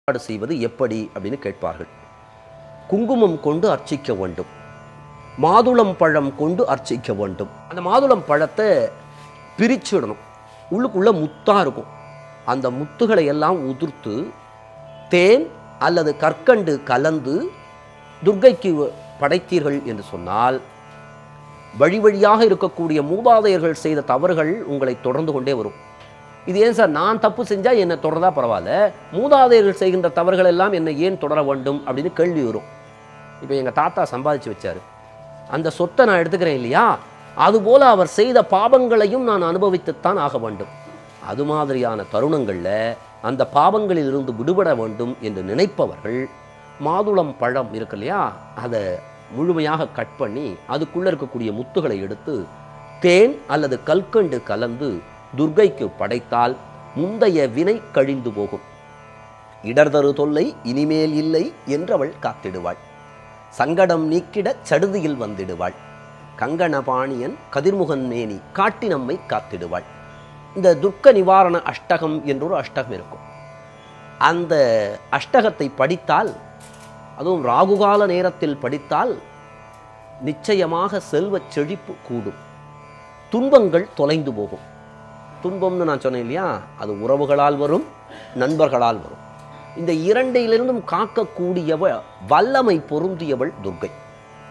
வழிபாடு செய்வது எப்படி அப்படின்னு கேட்பார்கள் குங்குமம் கொண்டு அர்ச்சிக்க வேண்டும் மாதுளம் பழம் கொண்டு அர்ச்சிக்க வேண்டும் அந்த மாதுளம் பழத்தை பிரிச்சிடணும் உள்ளுக்குள்ள முத்தா இருக்கும் அந்த முத்துகளை எல்லாம் உதிர்த்து தேன் அல்லது கற்கண்டு கலந்து துர்க்கைக்கு படைத்தீர்கள் என்று சொன்னால் வழி வழியாக இருக்கக்கூடிய மூதாதையர்கள் செய்த தவறுகள் உங்களை தொடர்ந்து கொண்டே வரும் இது ஏன் சார் நான் தப்பு செஞ்சால் என்னை தொடர்ந்தா பரவாயில்ல மூதாதையர்கள் செய்கின்ற தவறுகள் எல்லாம் என்னை ஏன் தொடர வேண்டும் அப்படின்னு கேள்வி வரும் இப்போ எங்கள் தாத்தா சம்பாதிச்சு வச்சாரு அந்த சொத்தை நான் எடுத்துக்கிறேன் இல்லையா அதுபோல அவர் செய்த பாவங்களையும் நான் அனுபவித்துத்தான் ஆக வேண்டும் அது மாதிரியான தருணங்களில் அந்த பாவங்களில் இருந்து விடுபட வேண்டும் என்று நினைப்பவர்கள் மாதுளம் பழம் இருக்கு இல்லையா அதை முழுமையாக கட் பண்ணி அதுக்குள்ளே இருக்கக்கூடிய முத்துகளை எடுத்து தேன் அல்லது கல்கண்டு கலந்து துர்க்கைக்கு படைத்தால் முந்தைய வினை கழிந்து போகும் இடர்தரு தொல்லை இனிமேல் இல்லை என்றவள் காத்திடுவாள் சங்கடம் நீக்கிட சடுதியில் வந்திடுவாள் கங்கணபாணியன் கதிர்முகன் மேனி காட்டி நம்மை காத்திடுவாள் இந்த துர்க்க நிவாரண அஷ்டகம் என்றொரு அஷ்டகம் இருக்கும் அந்த அஷ்டகத்தை படித்தால் அதுவும் ராகுகால நேரத்தில் படித்தால் நிச்சயமாக செல்வச் செழிப்பு கூடும் துன்பங்கள் தொலைந்து போகும் துன்பம்னு நான் சொன்னேன் இல்லையா அது உறவுகளால் வரும் நண்பர்களால் வரும் இந்த இரண்டிலிருந்தும் காக்கக்கூடியவள் வல்லமை பொருந்தியவள் துர்க்கை